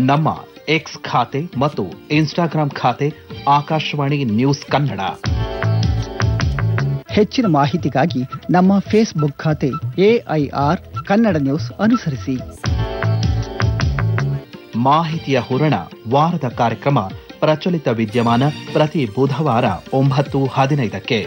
ನಮ್ಮ ಎಕ್ಸ್ ಖಾತೆ ಮತ್ತು ಇನ್ಸ್ಟಾಗ್ರಾಂ ಖಾತೆ ಆಕಾಶವಾಣಿ ನ್ಯೂಸ್ ಕನ್ನಡ ಹೆಚ್ಚಿನ ಮಾಹಿತಿಗಾಗಿ ನಮ್ಮ ಫೇಸ್ಬುಕ್ ಖಾತೆ ಎಐಆರ್ ಕನ್ನಡ ನ್ಯೂಸ್ ಅನುಸರಿಸಿ ಮಾಹಿತಿಯ ಹೂರಣ ವಾರದ ಕಾರ್ಯಕ್ರಮ ಪ್ರಚಲಿತ ವಿದ್ಯಮಾನ ಪ್ರತಿ ಬುಧವಾರ ಒಂಬತ್ತು ಹದಿನೈದಕ್ಕೆ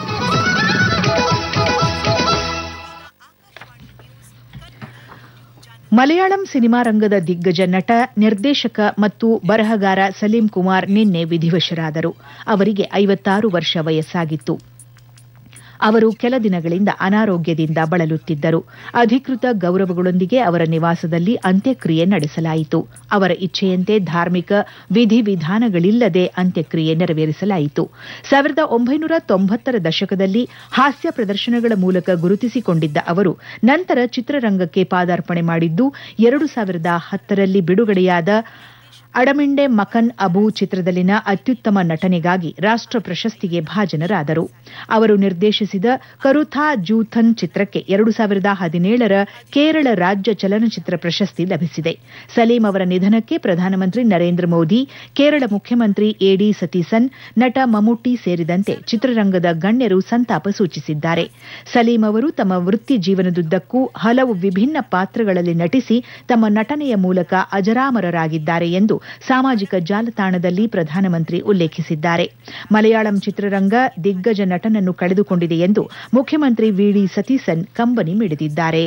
ಮಲಯಾಳಂ ಸಿನಿಮಾ ರಂಗದ ದಿಗ್ಗಜ ನಟ ನಿರ್ದೇಶಕ ಮತ್ತು ಬರಹಗಾರ ಸಲೀಂ ಕುಮಾರ್ ನಿನ್ನೆ ವಿಧಿವಶರಾದರು ಅವರಿಗೆ ಐವತ್ತಾರು ವರ್ಷ ವಯಸ್ಸಾಗಿತ್ತು ಅವರು ಕೆಲ ದಿನಗಳಿಂದ ಅನಾರೋಗ್ಯದಿಂದ ಬಳಲುತ್ತಿದ್ದರು ಅಧಿಕೃತ ಗೌರವಗಳೊಂದಿಗೆ ಅವರ ನಿವಾಸದಲ್ಲಿ ಅಂತ್ಯಕ್ರಿಯೆ ನಡೆಸಲಾಯಿತು ಅವರ ಇಚ್ಛೆಯಂತೆ ಧಾರ್ಮಿಕ ವಿಧಿವಿಧಾನಗಳಿಲ್ಲದೆ ಅಂತ್ಯಕ್ರಿಯೆ ನೆರವೇರಿಸಲಾಯಿತು ಸಾವಿರದ ಒಂಬೈನೂರ ತೊಂಬತ್ತರ ದಶಕದಲ್ಲಿ ಹಾಸ್ಯ ಪ್ರದರ್ಶನಗಳ ಮೂಲಕ ಗುರುತಿಸಿಕೊಂಡಿದ್ದ ಅವರು ನಂತರ ಚಿತ್ರರಂಗಕ್ಕೆ ಪಾದಾರ್ಪಣೆ ಮಾಡಿದ್ದು ಎರಡು ಸಾವಿರದ ಹತ್ತರಲ್ಲಿ ಬಿಡುಗಡೆಯಾದ ಅಡಮಿಂಡೆ ಮಕನ್ ಅಬು ಚಿತ್ರದಲ್ಲಿನ ಅತ್ಯುತ್ತಮ ನಟನೆಗಾಗಿ ರಾಷ್ಟ ಪ್ರಶಸ್ತಿಗೆ ಭಾಜನರಾದರು ಅವರು ನಿರ್ದೇಶಿಸಿದ ಕರುಥಾ ಜೂಥನ್ ಚಿತ್ರಕ್ಕೆ ಎರಡು ಸಾವಿರದ ಹದಿನೇಳರ ಕೇರಳ ರಾಜ್ಯ ಚಲನಚಿತ್ರ ಪ್ರಶಸ್ತಿ ಲಭಿಸಿದೆ ಸಲೀಂ ಅವರ ನಿಧನಕ್ಕೆ ಪ್ರಧಾನಮಂತ್ರಿ ನರೇಂದ್ರ ಮೋದಿ ಕೇರಳ ಮುಖ್ಯಮಂತ್ರಿ ಎಡಿ ಸತೀಸನ್ ನಟ ಮಮ್ಮುಟ್ಟಿ ಸೇರಿದಂತೆ ಚಿತ್ರರಂಗದ ಗಣ್ಯರು ಸಂತಾಪ ಸೂಚಿಸಿದ್ದಾರೆ ಸಲೀಂ ಅವರು ತಮ್ಮ ವೃತ್ತಿ ಜೀವನದುದ್ದಕ್ಕೂ ಹಲವು ವಿಭಿನ್ನ ಪಾತ್ರಗಳಲ್ಲಿ ನಟಿಸಿ ತಮ್ಮ ನಟನೆಯ ಮೂಲಕ ಅಜರಾಮರರಾಗಿದ್ದಾರೆ ಎಂದು ಸಾಮಾಜಿಕ ಜಾಲತಾಣದಲ್ಲಿ ಪ್ರಧಾನಮಂತ್ರಿ ಉಲ್ಲೇಖಿಸಿದ್ದಾರೆ ಮಲಯಾಳಂ ಚಿತ್ರರಂಗ ದಿಗ್ಗಜ ನಟನನ್ನು ಕಳೆದುಕೊಂಡಿದೆ ಎಂದು ಮುಖ್ಯಮಂತ್ರಿ ವಿಡಿ ಸತೀಸನ್ ಕಂಬನಿ ಮಿಡಿದಿದ್ದಾರೆ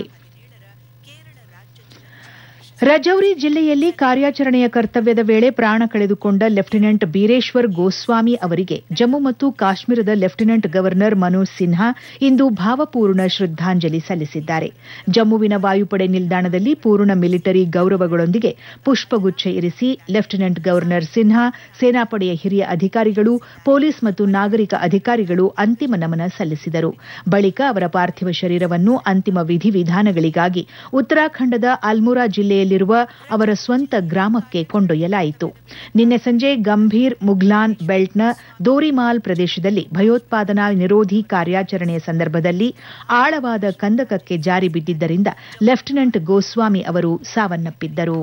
ರಜೌರಿ ಜಿಲ್ಲೆಯಲ್ಲಿ ಕಾರ್ಯಾಚರಣೆಯ ಕರ್ತವ್ಯದ ವೇಳೆ ಪ್ರಾಣ ಕಳೆದುಕೊಂಡ ಲೆಫ್ಟಿನೆಂಟ್ ಬೀರೇಶ್ವರ್ ಗೋಸ್ವಾಮಿ ಅವರಿಗೆ ಜಮ್ಮು ಮತ್ತು ಕಾಶ್ಮೀರದ ಲೆಫ್ಟಿನೆಂಟ್ ಗವರ್ನರ್ ಮನೋಜ್ ಸಿನ್ಹಾ ಇಂದು ಭಾವಪೂರ್ಣ ಶ್ರದ್ದಾಂಜಲಿ ಸಲ್ಲಿಸಿದ್ದಾರೆ ಜಮ್ಮುವಿನ ವಾಯುಪಡೆ ನಿಲ್ದಾಣದಲ್ಲಿ ಪೂರ್ಣ ಮಿಲಿಟರಿ ಗೌರವಗಳೊಂದಿಗೆ ಪುಷ್ಪಗುಚ್ಛ ಇರಿಸಿ ಲೆಫ್ಟಿನೆಂಟ್ ಗವರ್ನರ್ ಸಿನ್ಹಾ ಸೇನಾಪಡೆಯ ಹಿರಿಯ ಅಧಿಕಾರಿಗಳು ಪೊಲೀಸ್ ಮತ್ತು ನಾಗರಿಕ ಅಧಿಕಾರಿಗಳು ಅಂತಿಮ ನಮನ ಸಲ್ಲಿಸಿದರು ಬಳಿಕ ಅವರ ಪಾರ್ಥಿವ ಶರೀರವನ್ನು ಅಂತಿಮ ವಿಧಿವಿಧಾನಗಳಿಗಾಗಿ ಉತ್ತರಾಖಂಡದ ಅಲ್ಮುರಾ ಜಿಲ್ಲೆಯಲ್ಲಿರುವ ಅವರ ಸ್ವಂತ ಗ್ರಾಮಕ್ಕೆ ಕೊಂಡೊಯ್ಯಲಾಯಿತು ನಿನ್ನೆ ಸಂಜೆ ಗಂಭೀರ್ ಮುಘ್ಲಾನ್ ಬೆಲ್ಟ್ನ ದೋರಿಮಾಲ್ ಪ್ರದೇಶದಲ್ಲಿ ಭಯೋತ್ಪಾದನಾ ನಿರೋಧಿ ಕಾರ್ಯಾಚರಣೆಯ ಸಂದರ್ಭದಲ್ಲಿ ಆಳವಾದ ಕಂದಕಕ್ಕೆ ಜಾರಿ ಬಿದ್ದಿದ್ದರಿಂದ ಲೆಫ್ಟಿನೆಂಟ್ ಗೋಸ್ವಾಮಿ ಅವರು ಸಾವನ್ನಪ್ಪಿದ್ದರು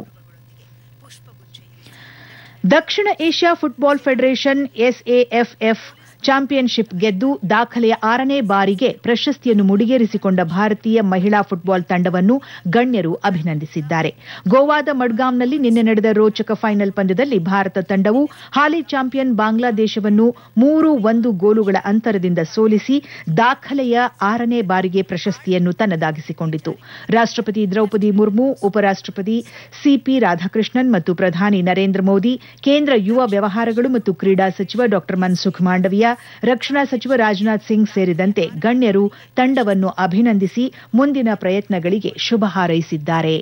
ದಕ್ಷಿಣ Asia football federation SAFF championship ಗೆದ್ದು ದಾಖಲೆಯ ಆರನೇ ಬಾರಿಗೆ ಪ್ರಶಸ್ತಿಯನ್ನು ಮುಡಿಗೇರಿಸಿಕೊಂಡ ಭಾರತೀಯ ಮಹಿಳಾ ಫುಟ್ಬಾಲ್ ತಂಡವನ್ನು ಗಣ್ಯರು ಅಭಿನಂದಿಸಿದ್ದಾರೆ ಗೋವಾದ ಮಡ್ಗಾಂವ್ನಲ್ಲಿ ನಿನ್ನೆ ನಡೆದ ರೋಚಕ ಫೈನಲ್ ಪಂದ್ಯದಲ್ಲಿ ಭಾರತ ತಂಡವು ಹಾಲಿ ಚಾಂಪಿಯನ್ ಬಾಂಗ್ಲಾದೇಶವನ್ನು ಮೂರು ಒಂದು ಗೋಲುಗಳ ಅಂತರದಿಂದ ಸೋಲಿಸಿ ದಾಖಲೆಯ ಆರನೇ ಬಾರಿಗೆ ಪ್ರಶಸ್ತಿಯನ್ನು ತನ್ನದಾಗಿಸಿಕೊಂಡಿತು ರಾಷ್ಟಪತಿ ದ್ರೌಪದಿ ಮುರ್ಮು ಉಪರಾಷ್ಟಪತಿ ಸಿಪಿ ರಾಧಾಕೃಷ್ಣನ್ ಮತ್ತು ಪ್ರಧಾನಿ ನರೇಂದ್ರ ಮೋದಿ ಕೇಂದ್ರ ಯುವ ವ್ಯವಹಾರಗಳು ಮತ್ತು ಕ್ರೀಡಾ ಸಚಿವ ಡಾ ಮನ್ಸುಖ್ ಮಾಂಡವಿಯಾ ರಕ್ಷಣಾ ಸಚಿವ ರಾಜನಾಥ್ ಸಿಂಗ್ ಸೇರಿದಂತೆ ಗಣ್ಯರು ತಂಡವನ್ನು ಅಭಿನಂದಿಸಿ ಮುಂದಿನ ಪ್ರಯತ್ನಗಳಿಗೆ ಶುಭ ಹಾರೈಸಿದ್ದಾರೆ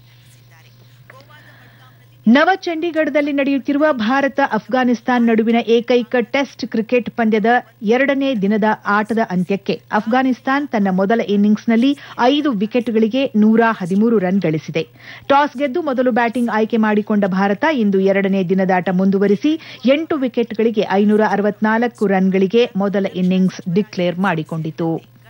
ನವ ಚಂಡೀಗಢದಲ್ಲಿ ನಡೆಯುತ್ತಿರುವ ಭಾರತ ಅಫ್ಘಾನಿಸ್ತಾನ್ ನಡುವಿನ ಏಕೈಕ ಟೆಸ್ಟ್ ಕ್ರಿಕೆಟ್ ಪಂದ್ಯದ ಎರಡನೇ ದಿನದ ಆಟದ ಅಂತ್ಯಕ್ಕೆ ಅಫ್ಘಾನಿಸ್ತಾನ್ ತನ್ನ ಮೊದಲ ಇನ್ನಿಂಗ್ಸ್ನಲ್ಲಿ ಐದು ವಿಕೆಟ್ಗಳಿಗೆ ನೂರ ಹದಿಮೂರು ರನ್ ಗಳಿಸಿದೆ ಟಾಸ್ ಗೆದ್ದು ಮೊದಲು ಬ್ಯಾಟಿಂಗ್ ಆಯ್ಕೆ ಮಾಡಿಕೊಂಡ ಭಾರತ ಇಂದು ಎರಡನೇ ದಿನದಾಟ ಮುಂದುವರಿಸಿ ಎಂಟು ವಿಕೆಟ್ಗಳಿಗೆ ಐನೂರ ಅರವತ್ನಾಲ್ಕು ರನ್ಗಳಿಗೆ ಮೊದಲ ಇನ್ನಿಂಗ್ಸ್ ಡಿಕ್ಲೇರ್ ಮಾಡಿಕೊಂಡಿತು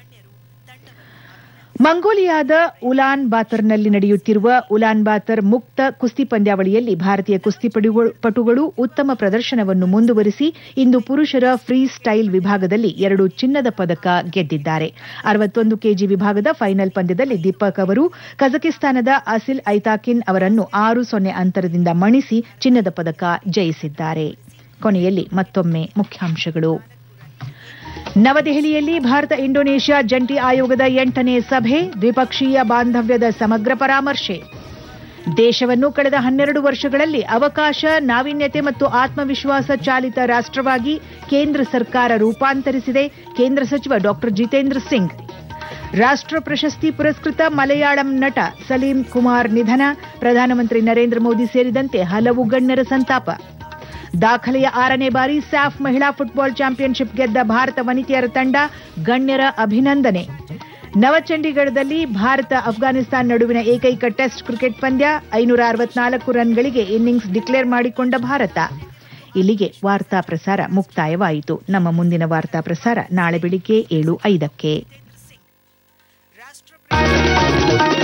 ಮಂಗೋಲಿಯಾದ ಉಲಾನ್ ಬಾತರ್ನಲ್ಲಿ ನಡೆಯುತ್ತಿರುವ ಉಲಾನ್ ಬಾತರ್ ಮುಕ್ತ ಕುಸ್ತಿ ಪಂದ್ಯಾವಳಿಯಲ್ಲಿ ಭಾರತೀಯ ಕುಸ್ತಿಪಟುಗಳು ಉತ್ತಮ ಪ್ರದರ್ಶನವನ್ನು ಮುಂದುವರಿಸಿ ಇಂದು ಪುರುಷರ ಫ್ರೀ ಸ್ಟೈಲ್ ವಿಭಾಗದಲ್ಲಿ ಎರಡು ಚಿನ್ನದ ಪದಕ ಗೆದ್ದಿದ್ದಾರೆ ಅರವತ್ತೊಂದು ಕೆಜಿ ವಿಭಾಗದ ಫೈನಲ್ ಪಂದ್ಯದಲ್ಲಿ ದೀಪಕ್ ಅವರು ಕಜಕಿಸ್ತಾನದ ಅಸಿಲ್ ಐತಾಕಿನ್ ಅವರನ್ನು ಆರು ಸೊನ್ನೆ ಅಂತರದಿಂದ ಮಣಿಸಿ ಚಿನ್ನದ ಪದಕ ಜಯಿಸಿದ್ದಾರೆ ಕೊನೆಯಲ್ಲಿ ಮತ್ತೊಮ್ಮೆ ಮುಖ್ಯಾಂಶಗಳು ನವದೆಹಲಿಯಲ್ಲಿ ಭಾರತ ಇಂಡೋನೇಷ್ಯಾ ಜಂಟಿ ಆಯೋಗದ ಎಂಟನೇ ಸಭೆ ದ್ವಿಪಕ್ಷೀಯ ಬಾಂಧವ್ಯದ ಸಮಗ್ರ ಪರಾಮರ್ಶೆ ದೇಶವನ್ನು ಕಳೆದ ಹನ್ನೆರಡು ವರ್ಷಗಳಲ್ಲಿ ಅವಕಾಶ ನಾವೀನ್ಯತೆ ಮತ್ತು ಆತ್ಮವಿಶ್ವಾಸ ಚಾಲಿತ ರಾಷ್ಟವಾಗಿ ಕೇಂದ್ರ ಸರ್ಕಾರ ರೂಪಾಂತರಿಸಿದೆ ಕೇಂದ್ರ ಸಚಿವ ಡಾ ಜಿತೇಂದ್ರ ಸಿಂಗ್ ರಾಷ್ಟ ಪ್ರಶಸ್ತಿ ಪುರಸ್ಕೃತ ಮಲಯಾಳಂ ನಟ ಸಲೀಂ ಕುಮಾರ್ ನಿಧನ ಪ್ರಧಾನಮಂತ್ರಿ ನರೇಂದ್ರ ಮೋದಿ ಸೇರಿದಂತೆ ಹಲವು ಗಣ್ಯರ ಸಂತಾಪ ದಾಖಲೆಯ ಆರನೇ ಬಾರಿ ಸ್ಯಾಫ್ ಮಹಿಳಾ ಫುಟ್ಬಾಲ್ ಚಾಂಪಿಯನ್ಶಿಪ್ ಗೆದ್ದ ಭಾರತ ವನಿತೆಯರ ತಂಡ ಗಣ್ಯರ ಅಭಿನಂದನೆ ನವಚಂಡೀಗಢದಲ್ಲಿ ಭಾರತ ಅಫ್ಘಾನಿಸ್ತಾನ ನಡುವಿನ ಏಕೈಕ ಟೆಸ್ಟ್ ಕ್ರಿಕೆಟ್ ಪಂದ್ಯ ಐನೂರ ಅರವತ್ನಾಲ್ಕು ರನ್ಗಳಿಗೆ ಇನ್ನಿಂಗ್ಸ್ ಡಿಕ್ಲೇರ್ ಮಾಡಿಕೊಂಡ ಭಾರತ ಇಲ್ಲಿಗೆ ವಾರ್ತಾ ಪ್ರಸಾರ ಮುಕ್ತಾಯವಾಯಿತು ನಮ್ಮ ಮುಂದಿನ ವಾರ್ತಾ ಪ್ರಸಾರ ನಾಳೆ ಬೆಳಿಗ್ಗೆ ಏಳು ಐದಕ್ಕೆ